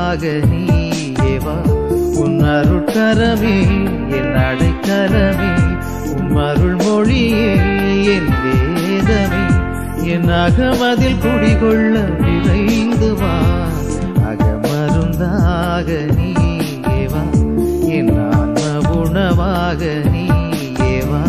மருந்தாக நீயேவா உன் அருட்கரமே என் அடைக்கலமே உன் அருள் மொழியே என் வேதமே என் அகமதில் குடிகொள்ள விரைந்து வா அகமருந்தாக நீயேவா என் ஆன்ம உணவாக நீயேவா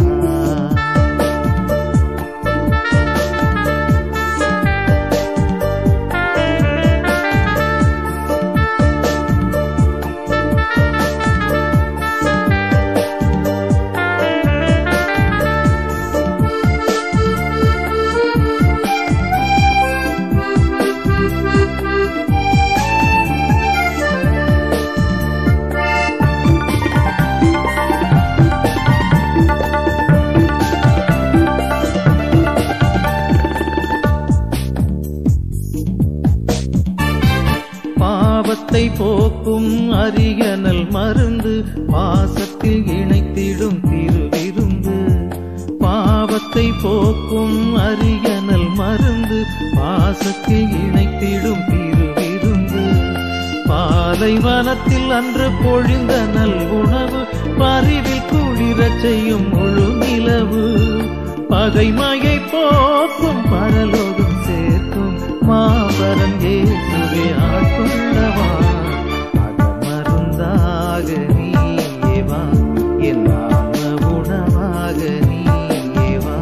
பாவத்தை போக்கும் அரியனல் மருந்து பாசத்தில் இணைத்திடும் திருவிருந்து பாவத்தை போக்கும் அரியனல் மருந்து பாசத்தில் இணைத்திடும் திருவிருந்து பாலைவனத்தில் அன்று பொழிந்த நல் உணவு பரிவில் குளிரச் செய்யும் முழு நிலவு பகைமையை போக்கும் பரலோகம் சேர்க்கும் மாபரன் இயேசுவே ஆட்கொள்ளவா அகமருந்தாக நீயேவா என் ஆன்ம உணவாக நீயேவா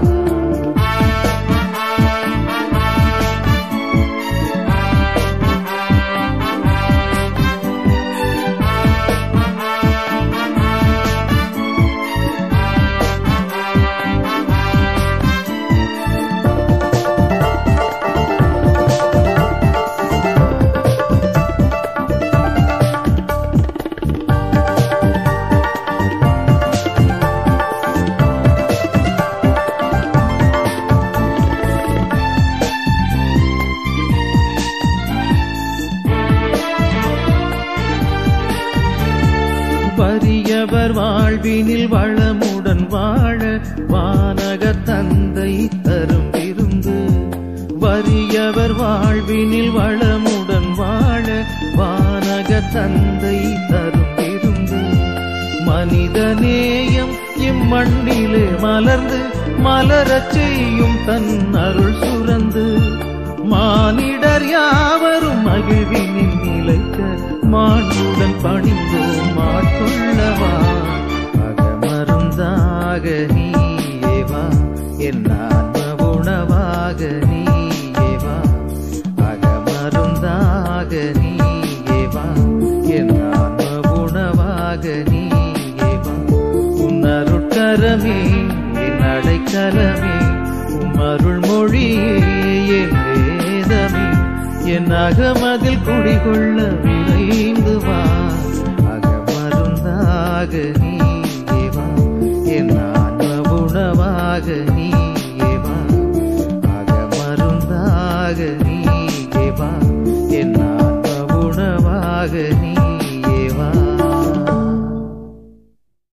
வறியவர் வாழ்வினில் வளமுடன் வாழ வானக தந்தை தரும் விருந்து வறியவர் வாழ்வினில் வளமுடன் வாழ வானக தந்தை தரும் விருந்து மனித நேயம் இம்மண்ணிலே மலர்ந்து மலரச் செய்யும் தன் அருள் சுரந்து மானிடர் யாவரும் மகிழ்வினில் நிலைக்க மாண்புடன் பணிந்தோம் ஆட்கொள்ளவா அகமருந்தாக நீயேவா என் ஆன்ம உணவாக நீயேவா அகமருந்தாக நீயேவா என் ஆன்ம உணவாக நீயேவா உன் அருட்கரமே என் அடைக்கலமே உம் அருள் மொழியே என் வேதமே என் அகமதில் குடிகொள்ள